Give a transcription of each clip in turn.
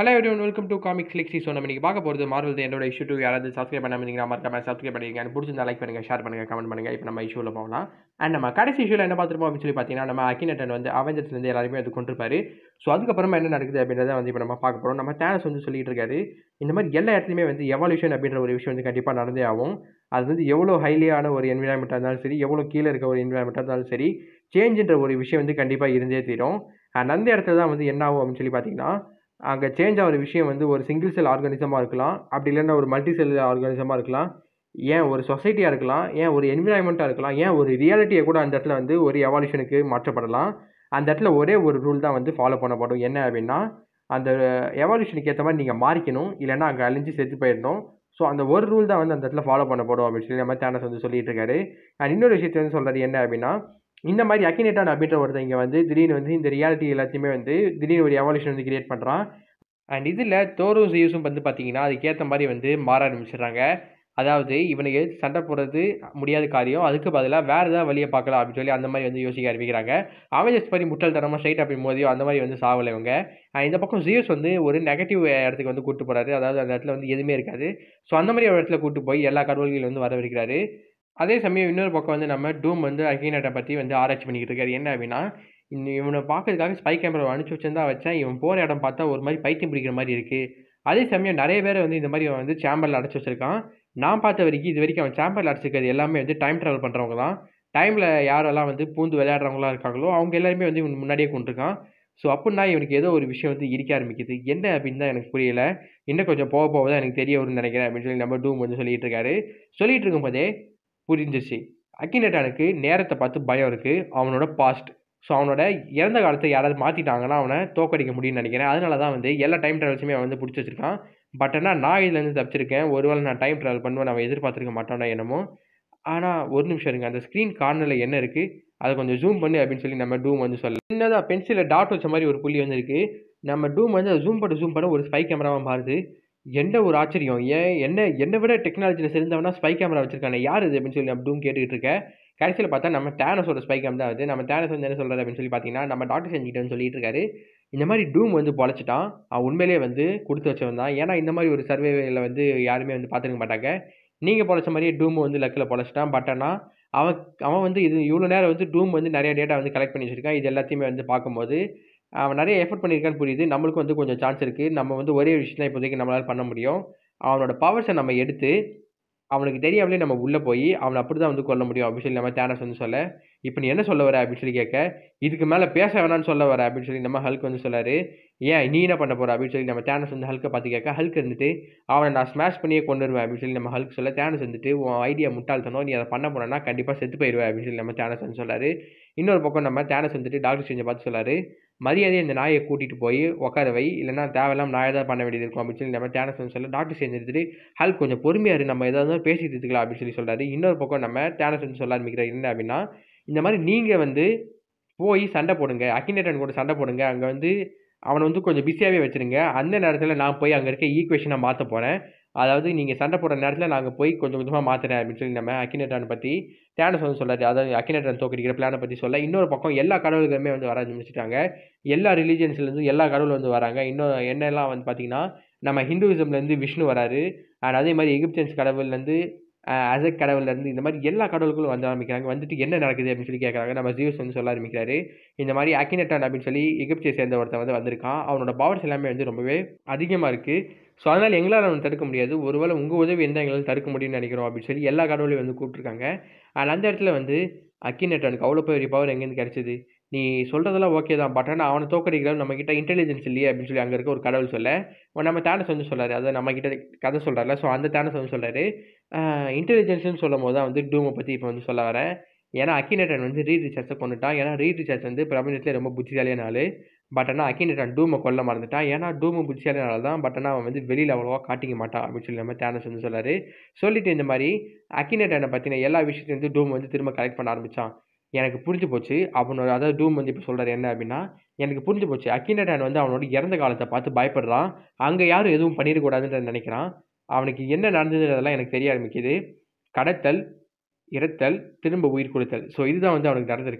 hello everyone welcome to comic clicksy so நம்ம இன்னைக்கு பார்க்க போகிறது மார்வல் என்னோட இஷ்யூ டூ யாராவது சப்ஸ்கிரைப் பண்ணாமல் இருந்தீங்கன்னா மறக்காம சப்ஸ்கிரைப் பண்ணிருங்க எனக்கு பிடிச்சிருந்தா லைக் பண்ணுங்கள் ஷேர் பண்ணுங்கள் கமெண்ட் பண்ணுங்கள் இப்போ நம்ம இஷ்யூவில் போகலாம் அண்ட் நம்ம கடைசி இஷ்யூவில் என்ன பார்த்துருப்போம் அப்படின்னு சொல்லி பார்த்தீங்கன்னா நம்ம அக்கினட்டன் வந்து அவெஞ்சர்ஸ்லேருந்து எல்லாருமே அது கொண்டிருப்பாரு ஸோ அதுக்கப்புறமா என்ன நடக்குது அப்படின்றத வந்து இப்போ நம்ம பார்க்க போகிறோம் நம்ம தேனஸ் வந்து சொல்லிட்டு இருக்காரு இந்த மாதிரி எல்லா இடத்துலையுமே வந்து எவல்யூஷன் அப்படின்ற ஒரு விஷயம் வந்து கண்டிப்பாக நடந்தே ஆகும் அது வந்து எவ்வளோ ஹைலியான ஒரு என்விரான்மெண்ட்டாக இருந்தாலும் சரி எவ்வளோ கீழே இருக்க ஒரு என்விரான்மெண்ட்டாக இருந்தாலும் சரி சேஞ்சுன்ற ஒரு விஷயம் வந்து கண்டிப்பாக இருந்தே தீரும் அண்ட் அந்த இடத்துல தான் வந்து என்ன ஆகும் அப்படின்னு சொல்லி பார்த்தீங்கன்னா அங்கே சேஞ்ச் ஆகிற விஷயம் வந்து ஒரு சிங்கிள் செல் ஆர்கானிசமாக இருக்கலாம் அப்படி இல்லைன்னா ஒரு மல்டி செல் ஆர்கானிசமாக இருக்கலாம் ஏன் ஒரு சொசைட்டியாக இருக்கலாம் ஏன் ஒரு என்விரான்மெண்ட்டாக இருக்கலாம் ஏன் ஒரு ரியாலிட்டியை கூட அந்த இடத்துல வந்து ஒரு எவால்யூஷனுக்கு மாற்றப்படலாம் அந்த இடத்துல ஒரே ஒரு ரூல் தான் வந்து ஃபாலோ பண்ணப்படும் என்ன அப்படின்னா அந்த எவால்யூஷனுக்கு ஏற்ற மாதிரி நீங்கள் மாறிக்கணும் இல்லைன்னா அங்கே அழிஞ்சு செத்து போயிடணும் ஸோ அந்த ஒரு ரூல் தான் வந்து அந்த இடத்துல ஃபாலோ பண்ணப்படும் அப்படின்னு சொல்லி நம்ம தேனஸ் வந்து சொல்லிட்டு இருக்காரு அண்ட் இன்னொரு விஷயத்தை வந்து சொல்கிறது என்ன அப்படின்னா இந்த மாதிரி அக்கினேட்டான் அப்படின்ற ஒருத்தன் இங்கே வந்து திடீர்னு வந்து இந்த ரியாலிட்டி எல்லாத்தையுமே வந்து திடீர்னு ஒரு எவால்யூஷன் வந்து கிரியேட் பண்ணுறான் அண்ட் இதில் தோரும் ஜியூஸும் வந்து பார்த்தீங்கன்னா அதுக்கேற்ற மாதிரி வந்து மாற ஆரம்பிச்சிடுறாங்க அதாவது இவனுக்கு சண்டை போடுறது முடியாத காரியம் அதுக்கு பதிலாக வேறு ஏதாவது வழியை பார்க்கலாம் அப்படின்னு சொல்லி அந்த மாதிரி வந்து யோசிக்க ஆரம்பிக்கிறாங்க அவெஞ்சர்ஸ் மாதிரி முட்டாள்தனமாக ஸ்ட்ரைட் அப்படி மோதியோ அந்த மாதிரி வந்து சாவலை இவங்க அண்ட் இந்த பக்கம் ஜியோஸ் வந்து ஒரு நெகட்டிவ் இடத்துக்கு வந்து கூட்டு போகிறாரு அதாவது அந்த இடத்துல வந்து எதுவுமே இருக்காது ஸோ அந்த மாதிரி ஒரு இடத்துல கூட்டு போய் எல்லா கடவுள்களையும் வந்து வரவழைக்கிறாரு அதே சமயம் இன்னொரு பக்கம் வந்து நம்ம டூம் வந்து அகினட்டை பற்றி வந்து ஆராய்ச்சி பண்ணிக்கிட்டு இருக்காரு என்ன அப்படின்னா இந்த இவனை பார்க்கறதுக்காக ஸ்பை கேமரா அனுப்பிச்சி வச்சிருந்தா வச்சேன் இவன் போகிற இடம் பார்த்தா ஒரு மாதிரி பைத்தியம் பிடிக்கிற மாதிரி இருக்குது அதே சமயம் நிறைய பேர் வந்து இந்த மாதிரி அவன் வந்து சேம்பரில் அடைச்சி வச்சிருக்கான் நான் பார்த்த வரைக்கும் இது வரைக்கும் அவன் சேம்பரில் அடைச்சிருக்கிறது எல்லாமே வந்து டைம் ட்ராவல் பண்ணுறவங்க தான் டைமில் யாரெல்லாம் வந்து பூந்து விளையாடுறவங்களா இருக்காங்களோ அவங்க எல்லாருமே வந்து இவன் முன்னாடியே கொண்டிருக்கான் ஸோ அப்படின்னா இவனுக்கு ஏதோ ஒரு விஷயம் வந்து இருக்க ஆரம்பிக்குது என்ன அப்படின்னு தான் எனக்கு புரியல இன்னும் கொஞ்சம் போக போக தான் எனக்கு தெரிய வரும்னு நினைக்கிறேன் அப்படின்னு சொல்லி நம்ம டூம் வந்து சொல்லிட்டு இருக்காரு சொல்லிட்டு இருக்கும்போதே புரிஞ்சிச்சு அக்கினட்டானுக்கு நேரத்தை பார்த்து பயம் இருக்குது அவனோட பாஸ்ட் ஸோ அவனோட இறந்த காலத்தை யாராவது மாற்றிட்டாங்கன்னா அவனை தோக்கடிக்க முடியும்னு நினைக்கிறேன் அதனால தான் வந்து எல்லா டைம் ட்ராவல்ஸுமே அவன் வந்து பிடிச்சி வச்சிருக்கான் பட் ஆனால் நான் இதுலேருந்து தப்பிச்சிருக்கேன் ஒருவேளை நான் டைம் ட்ராவல் பண்ணுவேன் அவன் எதிர்பார்த்துருக்க மாட்டானா என்னமோ ஆனால் ஒரு நிமிஷம் இருங்க அந்த ஸ்க்ரீன் கார்னரில் என்ன இருக்குது அதை கொஞ்சம் ஜூம் பண்ணு அப்படின்னு சொல்லி நம்ம டூம் வந்து சொல்ல சின்னதாக பென்சிலில் டாட் வச்ச மாதிரி ஒரு புள்ளி வந்து இருக்குது நம்ம டூம் வந்து அதை ஜூம் பண்ண ஜூம் பண்ண ஒரு ஸ்பை கேமராவாக மாறுது என்ன ஒரு ஆச்சரியம் ஏன் என்ன என்னை விட டெக்னாலஜியில் சிறந்தவனா ஸ்பை கேமரா வச்சிருக்கானே யார் இது அப்படின்னு சொல்லி நம்ம டூம் கேட்டுக்கிட்டு இருக்கேன் கடைசியில் பார்த்தா நம்ம டேனஸோட ஸ்பை கேம் தான் அது நம்ம டேனஸ் வந்து என்ன சொல்கிறாரு அப்படின்னு சொல்லி பார்த்தீங்கன்னா நம்ம டாக்டர் செஞ்சுக்கிட்டேன்னு சொல்லிட்டு இருக்காரு இந்த மாதிரி டூம் வந்து பொழைச்சிட்டான் அவன் உண்மையிலேயே வந்து கொடுத்து வச்சவன் தான் ஏன்னா இந்த மாதிரி ஒரு சர்வேவில் வந்து யாருமே வந்து பார்த்துருக்க மாட்டாங்க நீங்கள் பொழைச்ச மாதிரியே டூம் வந்து லக்கில் பொழைச்சிட்டான் பட் ஆனால் அவன் அவன் வந்து இது இவ்வளோ நேரம் வந்து டூம் வந்து நிறைய டேட்டா வந்து கலெக்ட் பண்ணி வச்சிருக்கான் இது எல்லாத்தையுமே வந்து பார்க்கும்போது அவன் நிறைய எஃபர்ட் பண்ணியிருக்கான்னு புரியுது நம்மளுக்கு வந்து கொஞ்சம் சான்ஸ் இருக்குது நம்ம வந்து ஒரே விஷயம் தான் இப்போதைக்கு நம்மளால் பண்ண முடியும் அவனோட பவர்ஸை நம்ம எடுத்து அவனுக்கு தெரியாமலே நம்ம உள்ளே போய் அவனை அப்படி தான் வந்து கொல்ல முடியும் அப்படின்னு சொல்லி நம்ம தேனஸ் வந்து சொல்ல இப்போ நீ என்ன சொல்ல வர அப்படின்னு சொல்லி கேட்க இதுக்கு மேலே பேச வேணாம்னு சொல்ல வர அப்படின்னு சொல்லி நம்ம ஹல்க் வந்து சொல்லாரு ஏன் நீ என்ன பண்ண போகிற அப்படின்னு சொல்லி நம்ம தேனஸ் வந்து ஹல்க்கை பார்த்து கேட்க ஹல்க் இருந்துட்டு அவனை நான் ஸ்மாஷ் பண்ணியே கொண்டு வருவேன் அப்படின்னு சொல்லி நம்ம ஹல்க் சொல்ல தேனஸ் வந்துட்டு உன் ஐடியா முட்டாள்தனம் நீ அதை பண்ண போனா கண்டிப்பாக செத்து போயிடுவேன் அப்படின்னு சொல்லி நம்ம தேனஸ் வந்து சொல்லாரு இன்னொரு பக்கம் நம்ம தேனஸ் வந்துட்டு டாக்டர் செஞ்சு பார்த்து சொல்லாரு மரியாதையை இந்த நாயை கூட்டிகிட்டு போய் உட்கார வை இல்லைன்னா தேவையில்லாம நாயை தான் பண்ண வேண்டியது இருக்கும் அப்படின்னு சொல்லி நம்ம தேனஸ் வந்து சொல்ல டாக்டர் செஞ்சு எடுத்துட்டு ஹல்க் கொஞ்சம் பொறுமையாக இரு நம்ம எதாவது பேசிட்டு இருக்கலாம் அப்படின்னு சொல்லி சொல்கிறாரு இன்னொரு பக்கம் நம்ம தேனஸ் வந்து சொல்ல ஆரம்பிக்கிறார் என்ன அப்படின்னா இந்த மாதிரி நீங்கள் வந்து போய் சண்டை போடுங்க அக்கினேட்டன் கூட சண்டை போடுங்க அங்கே வந்து அவனை வந்து கொஞ்சம் பிஸியாகவே வச்சுருங்க அந்த நேரத்தில் நான் போய் அங்கே இருக்க ஈக்குவேஷனை மாற்ற போகிறேன் அதாவது நீங்கள் சண்டை போடுற நேரத்தில் நாங்கள் போய் கொஞ்சம் கொஞ்சமாக மாற்றுறேன் அப்படின்னு சொல்லி நம்ம அக்கினேட்டான் பற்றி தேனஸ் வந்து சொல்லாரு அதாவது அக்கினேட்டான் தோக்கடிக்கிற பிளானை பற்றி சொல்ல இன்னொரு பக்கம் எல்லா கடவுள்களுமே வந்து வர ஆரம்பிச்சிட்டாங்க எல்லா ரிலீஜியன்ஸ்லேருந்து எல்லா கடவுளும் வந்து வராங்க இன்னும் என்னெல்லாம் வந்து பார்த்தீங்கன்னா நம்ம ஹிந்துவிசம்லேருந்து விஷ்ணு வராரு அண்ட் அதே மாதிரி எகிப்தியன்ஸ் கடவுள்லேருந்து அசக் கடவுள்லேருந்து இந்த மாதிரி எல்லா கடவுள்களும் வந்து ஆரம்பிக்கிறாங்க வந்துட்டு என்ன நடக்குது அப்படின்னு சொல்லி கேட்குறாங்க நம்ம ஜியூஸ் வந்து சொல்ல ஆரம்பிக்கிறாரு இந்த மாதிரி அக்கினட்டான் அப்படின்னு சொல்லி எகிப்தியை சேர்ந்த ஒருத்தன் வந்து வந்திருக்கான் அவனோட பவர்ஸ் எல்லாமே வந்து ரொம்பவே அதிகமாக இருக்குது ஸோ அதனால் எங்களால் அவன் தடுக்க முடியாது ஒருவேளை உங்கள் உதவி எந்த எங்களால் தடுக்க முடியும்னு நினைக்கிறோம் அப்படின்னு சொல்லி எல்லா கடவுளையும் வந்து கூப்பிட்ருக்காங்க அண்ட் அந்த இடத்துல வந்து அக்கினட்டானுக்கு அவ்வளோ பெரிய பவர் எங்கேருந்து கிடச்சிது நீ சொல்கிறதெல்லாம் ஓகே தான் பட் ஆனால் அவனை தோக்கடிக்கிற நம்மக்கிட்ட இன்டெலிஜென்ஸ் இல்லையே அப்படின்னு சொல்லி அங்கே இருக்க ஒரு கடவுள் சொல்ல நம்ம தேனஸ் வந்து சொல்கிறாரு அதை நம்மக்கிட்ட கதை சொல்கிறாருல ஸோ அந்த தேனஸ் வந்து சொல்கிறாரு இன்டெலிஜென்ஸ்னு சொல்லும் போது தான் வந்து டூமை பற்றி இப்போ வந்து சொல்ல வரேன் ஏன்னா அக்கினேட்டன் வந்து ரீட் ரிசார்ஜை கொண்டுட்டான் ஏன்னா ரீட் ரிசார்ஜ் வந்து பிரபஞ்சத்தில் ரொம்ப புத்திசாலியான ஆள் பட் ஆனால் அக்கினேட்டன் டூமை கொல்ல மறந்துட்டான் ஏன்னா டூமு புத்திசாலியான ஆள் தான் பட் ஆனால் அவன் வந்து வெளியில் அவ்வளோவா காட்டிக்க மாட்டான் அப்படின்னு சொல்லி நம்ம தேனஸ் வந்து சொல்லார் சொல்லிட்டு இந்த மாதிரி அக்கினேட்டனை பற்றின எல்லா விஷயத்தையும் வந்து டூம் வந்து திரும்ப கலெக்ட் பண்ண ஆரம்பித்தான் எனக்கு புரிஞ்சு போச்சு அவனோட அதாவது டூம் வந்து இப்போ சொல்கிறார் என்ன அப்படின்னா எனக்கு புரிஞ்சு போச்சு அக்கினேட்டான் வந்து அவனோட இறந்த காலத்தை பார்த்து பயப்படுறான் அங்கே யாரும் எதுவும் பண்ணிடக்கூடாதுன்ற நினைக்கிறான் அவனுக்கு என்ன நடந்ததுன்றதெல்லாம் எனக்கு தெரிய ஆரம்பிக்குது கடத்தல் இறத்தல் திரும்ப உயிர் கொடுத்தல் ஸோ இதுதான் வந்து அவனுக்கு நடந்திருக்கு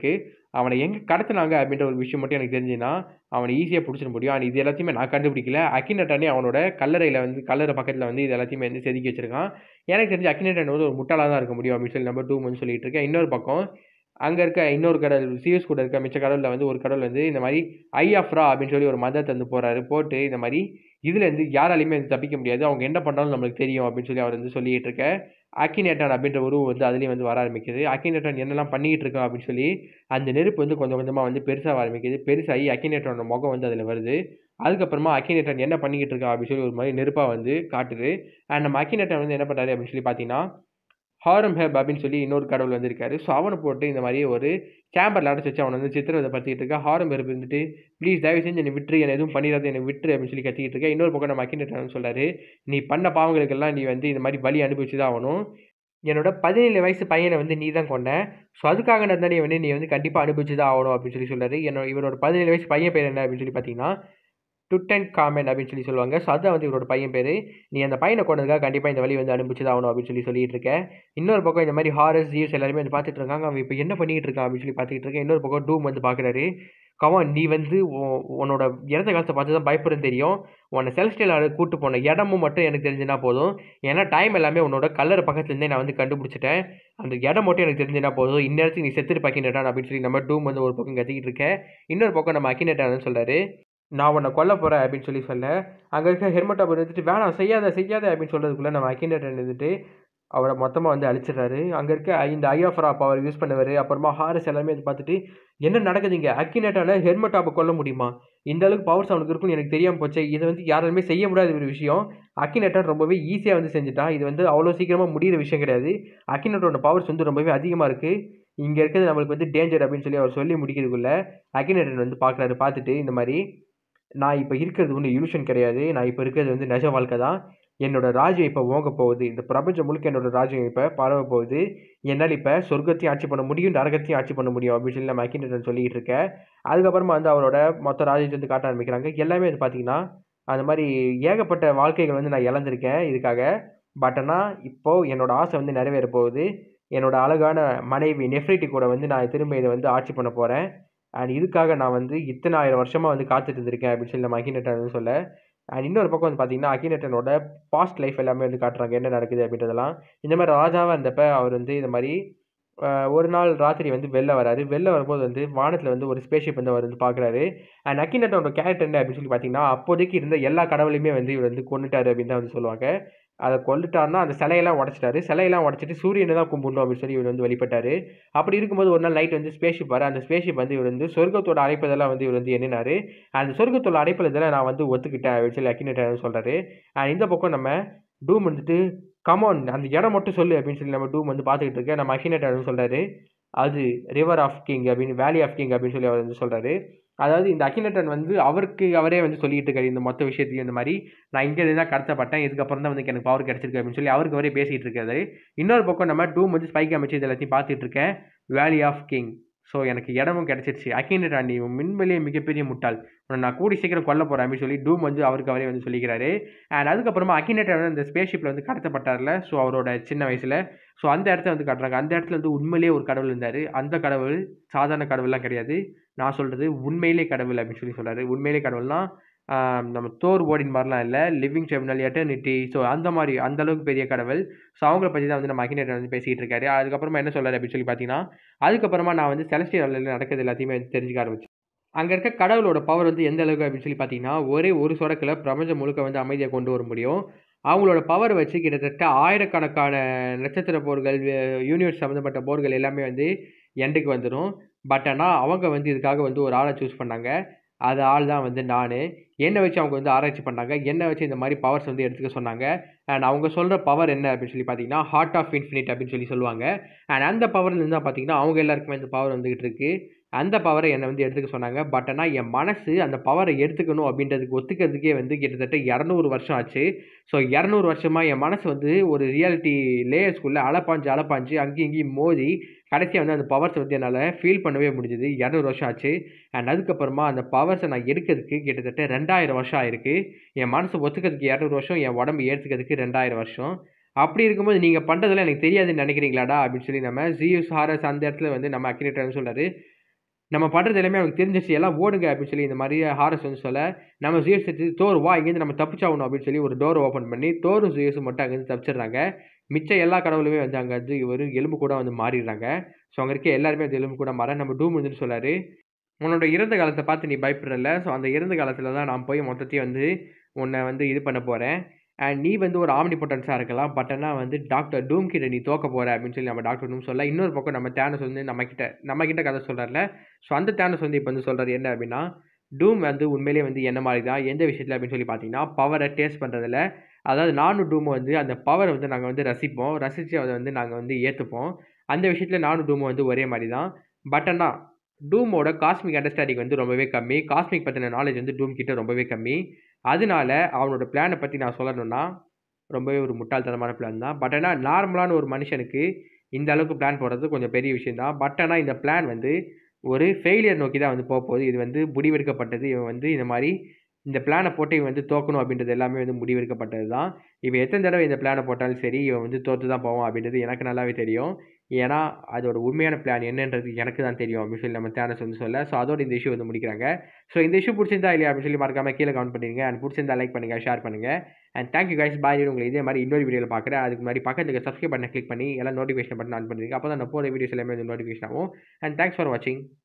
அவனை எங்கே கடத்துனாங்க அப்படின்ற ஒரு விஷயம் மட்டும் எனக்கு தெரிஞ்சுன்னா அவனை ஈஸியாக பிடிச்சிட முடியும் அண்ட் இது எல்லாத்தையுமே நான் கண்டுபிடிக்கல அக்கினட்டானே அவனோட கல்லறையில் வந்து கல்லறை பக்கத்தில் வந்து இது எல்லாத்தையுமே வந்து செதுக்கி வச்சிருக்கான் எனக்கு தெரிஞ்சு அக்கினட்டன் வந்து ஒரு முட்டாளாக தான் இருக்க முடியும் அப்படின்னு சொல்லி நம்பர் டூ வந்து சொல்லிட்டு இருக்கேன் இன்னொரு பக்கம் அங்கே இருக்க இன்னொரு கடல் சிஎஸ் கூட இருக்க மிச்ச கடலில் வந்து ஒரு கடல் வந்து இந்த மாதிரி ஐ ஆஃப்ரா அப்படின்னு சொல்லி ஒரு மதத்தை வந்து போகிறாரு போட்டு இந்த மாதிரி இதுலேருந்து யாராலையுமே வந்து தப்பிக்க முடியாது அவங்க என்ன பண்ணாலும் நம்மளுக்கு தெரியும் அப்படின்னு சொல்லி அவர் வந்து சொல்லிட்டு இருக்க அக்கினேட்டான் அப்படின்ற உருவம் வந்து அதுலேயும் வந்து வர ஆரம்பிக்குது அக்கினேட்டான் என்னெல்லாம் பண்ணிகிட்டு இருக்கான் அப்படின்னு சொல்லி அந்த நெருப்பு வந்து கொஞ்சம் கொஞ்சமாக வந்து பெருசாக ஆரம்பிக்குது பெருசாகி அக்கினேட்டானோட முகம் வந்து அதில் வருது அதுக்கப்புறமா அக்கினேட்டன் என்ன பண்ணிக்கிட்டு இருக்கா அப்படின்னு சொல்லி ஒரு மாதிரி நெருப்பாக வந்து காட்டுது அண்ட் நம்ம அக்கினேட்டன் வந்து என்ன பண்ணுறாரு அப்படின்னு சொல்லி பார்த்தீங்கன்னா ஹாரம் ஹெப் அப்படின்னு சொல்லி இன்னொரு கடவுள் வந்திருக்காரு ஸோ அவனை போட்டு இந்த மாதிரி ஒரு சேம்பரில் அடைச்சி வச்சு அவனை வந்து சித்திரவதை படுத்திட்டு இருக்கா ஹாரம் ஹெப் இருந்துட்டு ப்ளீஸ் தயவு செஞ்சு என்னை விட்டுரு என்னை எதுவும் பண்ணிடாது என்னை விட்டுரு அப்படின்னு சொல்லி கத்திக்கிட்டு இருக்கேன் இன்னொரு பக்கம் நம்ம அக்கினேட்டன் சொல்கிறாரு நீ பண்ண பாவங்களுக்கெல்லாம் நீ வந்து இந்த மாதிரி வலி அனுபவிச்சு தான் ஆகணும் என்னோட பதினேழு வயசு பையனை வந்து நீ தான் கொண்ட ஸோ அதுக்காக நான் தானே வந்து நீ வந்து கண்டிப்பாக அனுபவிச்சு தான் ஆகணும் அப்படின்னு சொல்லி சொல்கிறாரு என்னோட இவரோட பதினேழு வயசு பையன் பேர் என்ன அப்படின்னு சொல்லி பார்த்தீங்கன்னா டுட்டன் காமெண்ட் அப்படின்னு சொல்லி சொல்லுவாங்க ஸோ அதுதான் வந்து இவரோட பையன் பேர் நீ அந்த பையனை கொண்டதுக்காக கண்டிப்பாக இந்த வழி வந்து அனுப்பிச்சு தான் ஆகணும் அப்படின்னு சொல்லி சொல்லிட்டு இருக்கேன் இன்னொரு பக்கம் இந்த மாதிரி ஹாரஸ் ஜியூஸ் எல்லாருமே வந்து பார்த்துட்டு இருக்காங்க அவன் இப்போ என்ன பண்ணிட்டு இருக்கான் அப்படின்னு சொல்லி பார்த்துட்டு இருக்கேன் இன்னொரு பக்கம் டூம் வந்து பார்க்குறாரு கமான் நீ வந்து உன்- உன்னோட இறந்த காலத்தை பார்த்து தான் பயப்படுறது தெரியும் உன்னை செலஸ்டியல் கூட்டு போன இடமும் மட்டும் எனக்கு தெரிஞ்சுனா போதும் ஏன்னா டைம் எல்லாமே உன்னோட கல்லர் பக்கத்துலேருந்தே நான் வந்து கண்டுபிடிச்சிட்டேன் அந்த இடம் மட்டும் எனக்கு தெரிஞ்சுனா போதும் இந்நேரத்துக்கு நீ செத்துட்டு பாக்கினட்டான் அப்படின்னு சொல்லி நம்ம டூம் வந்து ஒரு பக்கம் கத்திக்கிட்டு இருக்கேன் இன்னொரு பக்கம் நம்ம அக்கினட்டான்னு சொல்கிறாரு நான் உன்னை கொல்ல போகிறேன் அப்படின்னு சொல்லி சொல்ல அங்கே இருக்க ஹெல்மெட் அவர் வந்துட்டு வேணாம் செய்யாத செய்யாத அப்படின்னு சொல்கிறதுக்குள்ளே நம்ம அக்கினட்டன் இருந்துட்டு அவரை மொத்தமாக வந்து அழிச்சிடுறாரு அங்கே இருக்க இந்த ஐஎஃப்ரா பவர் யூஸ் பண்ணவர் அப்புறமா ஹாரஸ் எல்லாமே இது பார்த்துட்டு என்ன நடக்குதுங்க அக்கினட்டான ஹெல்மெட் ஆப்பை கொல்ல முடியுமா இந்த அளவுக்கு பவர்ஸ் அவனுக்கு இருக்குன்னு எனக்கு தெரியாமல் போச்சு இதை வந்து யாராலுமே செய்ய முடியாத ஒரு விஷயம் அக்கினட்டன் ரொம்பவே ஈஸியாக வந்து செஞ்சுட்டான் இது வந்து அவ்வளோ சீக்கிரமாக முடியிற விஷயம் கிடையாது அக்கினட்டோட பவர்ஸ் வந்து ரொம்பவே அதிகமாக இருக்குது இங்கே இருக்கிறது நம்மளுக்கு வந்து டேஞ்சர் அப்படின்னு சொல்லி அவர் சொல்லி முடிக்கிறதுக்குள்ள அக்கினட்டன் வந்து பார்க்குறாரு பார்த்துட்டு இந்த மாதிரி நான் இப்போ இருக்கிறது ஒன்றும் illusion கிடையாது நான் இப்போ இருக்கிறது வந்து நிஜ வாழ்க்கை தான் என்னோட ராஜ்யம் இப்போ ஓங்க போகுது இந்த பிரபஞ்சம் முழுக்க என்னோட ராஜ்யம் இப்போ பரவ போகுது என்னால் இப்போ சொர்க்கத்தையும் ஆட்சி பண்ண முடியும் நரகத்தையும் ஆட்சி பண்ண முடியும் அப்படின்னு சொல்லி நம்ம அக்கினட்டன் சொல்லிக்கிட்டு இருக்கேன் அதுக்கப்புறமா வந்து அவரோட மொத்த ராஜ்யத்தை வந்து காட்ட ஆரம்பிக்கிறாங்க எல்லாமே வந்து பார்த்தீங்கன்னா அந்த மாதிரி ஏகப்பட்ட வாழ்க்கைகள் வந்து நான் இழந்திருக்கேன் இதுக்காக பட் ஆனால் இப்போது என்னோட ஆசை வந்து நிறைவேற போகுது என்னோட அழகான மனைவி நெஃப்ரிட்டி கூட வந்து நான் திரும்ப இதை வந்து ஆட்சி பண்ண போகிறேன் அண்ட் இதுக்காக நான் வந்து இத்தனை ஆயிரம் வருஷமாக வந்து காத்துட்டு இருந்திருக்கேன் அப்படின்னு சொல்லி நம்ம அகினட்டன் வந்து சொல்ல அண்ட் இன்னொரு பக்கம் வந்து பார்த்தீங்கன்னா அகினட்டனோட பாஸ்ட் லைஃப் எல்லாமே வந்து காட்டுறாங்க என்ன நடக்குது அப்படின்றதெல்லாம் இந்த மாதிரி ராஜாவாக இருந்தப்ப அவர் வந்து இந்த மாதிரி ஆஹ், ஒரு நாள் ராத்திரி வந்து வெளில வராரு வெளில வரும்போது வந்து வானத்தில் வந்து ஒரு ஸ்பேஸ்ஷிப் வந்து அவர் வந்து பார்க்குறாரு அண்ட் அக்கினட்டனோட கேரக்டர் என்ன அப்படின்னு சொல்லி பார்த்தீங்கன்னா அப்போதைக்கு இருந்த எல்லா கடவுளையுமே வந்து இவர் வந்து கொண்டுட்டாரு அப்படின்னு தான் வந்து சொல்லுவாங்க அதை கொல்லுட்டாருன்னா அந்த சிலையெல்லாம் உடச்சிட்டாரு சிலையெல்லாம் உடச்சிட்டு சூரியனை தான் கும்பிடணும் அப்படின்னு சொல்லி இவர் வந்து வழிபட்டாரு அப்படி இருக்கும்போது ஒரு நாள் நைட் வந்து ஸ்பேஸ்ஷிப் வர அந்த ஸ்பேஸ்ஷிப் வந்து இவர் வந்து சொர்க்கத்தோட அழைப்பதெல்லாம் வந்து இவர் வந்து எண்ணினாரு அந்த சொர்க்கத்தோட அழைப்பில் இதெல்லாம் நான் வந்து ஒத்துக்கிட்டேன் அப்படின்னு சொல்லி அக்கினேட்டர் சொல்கிறாரு அண்ட் இந்த பக்கம் நம்ம டூம் வந்துட்டு கமான் அந்த இடம் மட்டும் சொல்லு அப்படின்னு சொல்லி நம்ம டூம் வந்து பார்த்துக்கிட்டு இருக்கேன் நம்ம அக்கினேட்டர் சொல்கிறாரு அது ரிவர் ஆஃப் கிங் அப்படின்னு வேலி ஆஃப் கிங் அப்படின்னு சொல்லி அவர் வந்து சொல்கிறாரு அதாவது இந்த அக்கினட்டன் வந்து அவருக்கு அவரே வந்து சொல்லிட்டு இருக்காரு இந்த மொத்த விஷயத்தையும் இந்த மாதிரி நான் இங்கே தான் கடத்தப்பட்டேன் இதுக்கப்புறம் தான் வந்து எனக்கு பவர் கிடச்சிருக்கு அப்படின்னு சொல்லி அவருக்கு அவரே பேசிகிட்டு இருக்காரு இன்னொரு பக்கம் நம்ம டூம் வந்து ஸ்பைக் அமைச்சு இது எல்லாத்தையும் பார்த்துட்டு இருக்கேன் வேலி ஆஃப் கிங் ஸோ எனக்கு இடமும் கிடச்சிருச்சு அக்கினட்டான் நீ மின்மலையே மிகப்பெரிய முட்டாள் உன்னை நான் கூடி சீக்கிரம் கொல்ல போகிறேன் அப்படின்னு சொல்லி டூம் வந்து அவருக்கு அவரே வந்து சொல்லிக்கிறாரு அண்ட் அதுக்கப்புறமா அக்கினேட்டர் வந்து அந்த ஸ்பேஸ்ஷிப்பில் வந்து கடத்தப்பட்டார்ல ஸோ அவரோட சின்ன வயசில் ஸோ அந்த இடத்த வந்து காட்டுறாங்க அந்த இடத்துல வந்து உண்மையிலேயே ஒரு கடவுள் இருந்தார் அந்த கடவுள் சாதாரண கடவுள்லாம் கிடையாது நான் சொல்கிறது உண்மையிலே கடவுள் அப்படின்னு சொல்லி சொல்கிறாரு உண்மையிலே கடவுள்னா ஆஹ் நம்ம தோர் ஓடின் மாதிரிலாம் இல்லை லிவிங் டெர்மினல் எட்டர்னிட்டி ஸோ அந்த மாதிரி அந்த அளவுக்கு பெரிய கடவுள் ஸோ அவங்கள பற்றி தான் வந்து நம்ம அகினேட்டர் வந்து பேசிகிட்டு இருக்காரு அதுக்கப்புறமா என்ன சொல்றாரு அப்படின்னு சொல்லி பார்த்தீங்கன்னா அதுக்கப்புறமா நான் வந்து செலஸ்டியல் நடக்கிறது எல்லாத்தையுமே வந்து தெரிஞ்சுக்க ஆரம்பிச்சேன் அங்கே இருக்க கடவுளோட பவர் வந்து எந்த அளவுக்கு அப்படின்னு சொல்லி பார்த்தீங்கன்னா ஒரே ஒரு சொடக்கில் பிரபஞ்சம் முழுக்க வந்து அமைதியை கொண்டு வர முடியும் அவங்களோட பவர் வச்சு கிட்டத்தட்ட ஆயிரக்கணக்கான நட்சத்திர போர்கள் யூனிவர்ஸ் சம்மந்தப்பட்ட போர்கள் எல்லாமே வந்து எண்டுக்கு வந்துடும் பட் ஆனால் அவங்க வந்து இதுக்காக வந்து ஒரு ஆளை சூஸ் பண்ணாங்க அது ஆள் தான் வந்து நான் என்னை வச்சு அவங்க வந்து ஆராய்ச்சி பண்ணாங்க என்னை வச்சு இந்த மாதிரி பவர்ஸ் வந்து எடுத்துக்க சொன்னாங்க அண்ட் அவங்க சொல்கிற பவர் என்ன அப்படின்னு சொல்லி பார்த்தீங்கன்னா ஹார்ட் ஆஃப் இன்ஃபினிட் அப்படின்னு சொல்லி சொல்லுவாங்க அண்ட் அந்த பவர்லேருந்து தான் பார்த்தீங்கன்னா அவங்க எல்லாருக்குமே இந்த பவர் வந்துகிட்டு இருக்கு அந்த பவரை என்னை வந்து எடுத்துக்க சொன்னாங்க பட் ஆனால் என் மனசு அந்த பவரை எடுத்துக்கணும் அப்படின்றதுக்கு ஒத்துக்கிறதுக்கே வந்து கிட்டத்தட்ட இரநூறு வருஷம் ஆச்சு ஸோ இரநூறு வருஷமாக என் மனசு வந்து ஒரு ரியாலிட்டி லேயர்ஸ்குள்ளே அலப்பாஞ்சு அலப்பாஞ்சு அங்கேயும் இங்கேயும் மோதி கடைசியாக வந்து அந்த பவர்ஸை வந்து என்னால் ஃபீல் பண்ணவே முடிஞ்சுது இரநூறு வருஷம் ஆச்சு அண்ட் அதுக்கப்புறமா அந்த பவர்ஸை நான் எடுக்கிறதுக்கு கிட்டத்தட்ட ரெண்டாயிரம் வருஷம் ஆயிருக்கு என் மனசு ஒத்துக்கிறதுக்கு இரநூறு வருஷம் என் உடம்பு ஏற்றுக்கிறதுக்கு ரெண்டாயிரம் வருஷம் அப்படி இருக்கும்போது நீங்கள் பண்ணுறதெல்லாம் எனக்கு தெரியாதுன்னு நினைக்கிறீங்களாடா அப்படின்னு சொல்லி நம்ம ஜியூஸ் ஹாரஸ் அந்த இடத்துல வந்து நம்ம அக்கினேட்டர்னு சொல்கிறாரு நம்ம பண்ணுறது எல்லாமே அவனுக்கு தெரிஞ்சிச்சு எல்லாம் ஓடுங்க அப்படின்னு சொல்லி இந்த மாதிரி ஹாரஸ் வந்து சொல்ல நம்ம ஜிஎஸ் எடுத்து தோர் வா இங்கேருந்து நம்ம தப்பிச்சாகணும் அப்படின்னு சொல்லி ஒரு டோர் ஓப்பன் பண்ணி தோரும் ஜிஎஸும் மட்டும் அங்கேருந்து தப்பிச்சிடுறாங்க மிச்சம் எல்லா கடவுளுமே வந்து அங்கே வந்து இவர் எலும்பு கூட வந்து மாறிடுறாங்க ஸோ அங்கே இருக்க எல்லாருமே அந்த எலும்பு கூட மாற நம்ம டூம் வந்துட்டு சொல்லாரு உன்னோட இறந்த காலத்தை பார்த்து நீ பயப்படல ஸோ அந்த இறந்த காலத்தில் தான் நான் போய் மொத்தத்தையும் வந்து உன்னை வந்து இது பண்ண போகிறேன் அண்ட் நீ வந்து ஒரு ஆம்னி பொட்டன்ஸாக இருக்கலாம் பட் ஆனால் வந்து டாக்டர் டூம் கிட்ட நீ தோக்க போகிற அப்படின்னு சொல்லி நம்ம டாக்டர் டூம் சொல்ல இன்னொரு பக்கம் நம்ம தேனஸ் வந்து நம்ம கிட்ட நம்ம கிட்ட கதை சொல்கிறார்ல ஸோ அந்த தேனஸ் வந்து இப்போ வந்து சொல்கிறாரு என்ன அப்படின்னா டூம் வந்து உண்மையிலேயே வந்து என்ன மாதிரி தான் எந்த விஷயத்தில் அப்படின்னு சொல்லி பார்த்தீங்கன்னா பவரை டேஸ்ட் பண்ணுறதுல அதாவது நானும் டூமும் வந்து அந்த பவரை வந்து நாங்கள் வந்து ரசிப்போம் ரசித்து அதை வந்து நாங்கள் வந்து ஏற்றுப்போம் அந்த விஷயத்தில் நானும் டூமும் வந்து ஒரே மாதிரி தான் பட் ஆனால் டூமோட காஸ்மிக் அண்டர்ஸ்டாண்டிங் வந்து ரொம்பவே கம்மி காஸ்மிக் பற்றின நாலேஜ் வந்து டூம் கிட்ட ரொம்பவே கம்மி அதனால அவனோட பிளானை பற்றி நான் சொல்லணும்னா ரொம்பவே ஒரு முட்டாள்தனமான பிளான் தான் பட் ஆனால் நார்மலான ஒரு மனுஷனுக்கு இந்த அளவுக்கு பிளான் போடுறது கொஞ்சம் பெரிய விஷயம் தான் பட் ஆனால் இந்த பிளான் வந்து ஒரு ஃபெயிலியர் நோக்கி தான் வந்து போக போகுது இது வந்து முடிவெடுக்கப்பட்டது இவன் வந்து இந்த மாதிரி இந்த பிளானை போட்டு இவன் வந்து தோக்கணும் அப்படின்றது எல்லாமே வந்து முடிவெடுக்கப்பட்டது தான் இவன் எத்தனை தடவை இந்த பிளானை போட்டாலும் சரி இவன் வந்து தோற்று தான் போவான் அப்படின்றது எனக்கு நல்லாவே தெரியும் ஏன்னா அதோட உண்மையான பிளான் என்னன்றது எனக்கு தான் தெரியும் அப்படின்னு சொல்லி நம்ம தேனஸ் வந்து சொல்ல ஸோ அதோட இந்த இஷ்யூ வந்து முடிக்கிறாங்க ஸோ இந்த இஷ்யூ பிடிச்சிருந்தா இல்லையா அப்படின்னு சொல்லி மறக்காம கீழே கமெண்ட் பண்ணிடுங்க அண்ட் பிடிச்சிருந்தா லைக் பண்ணுங்க ஷேர் பண்ணுங்க அண்ட் தேங்க்யூ கைஸ் பாய் உங்களை இதே மாதிரி இன்னொரு வீடியோவில் பார்க்குறேன் அதுக்கு முன்னாடி பக்கத்துக்கு சப்ஸ்கிரைப் பண்ண கிளிக் பண்ணி எல்லாம் நோட்டிஃபிகேஷன் பட்டன் ஆன் பண்ணிருங்க அப்போ தான் நான் போகிற வீடியோஸ் எல்லாமே வந்து நோட்டிஃபிகேஷன் ஆகும் அண்ட் தேங்க்ஸ் ஃபார் வாட்சிங்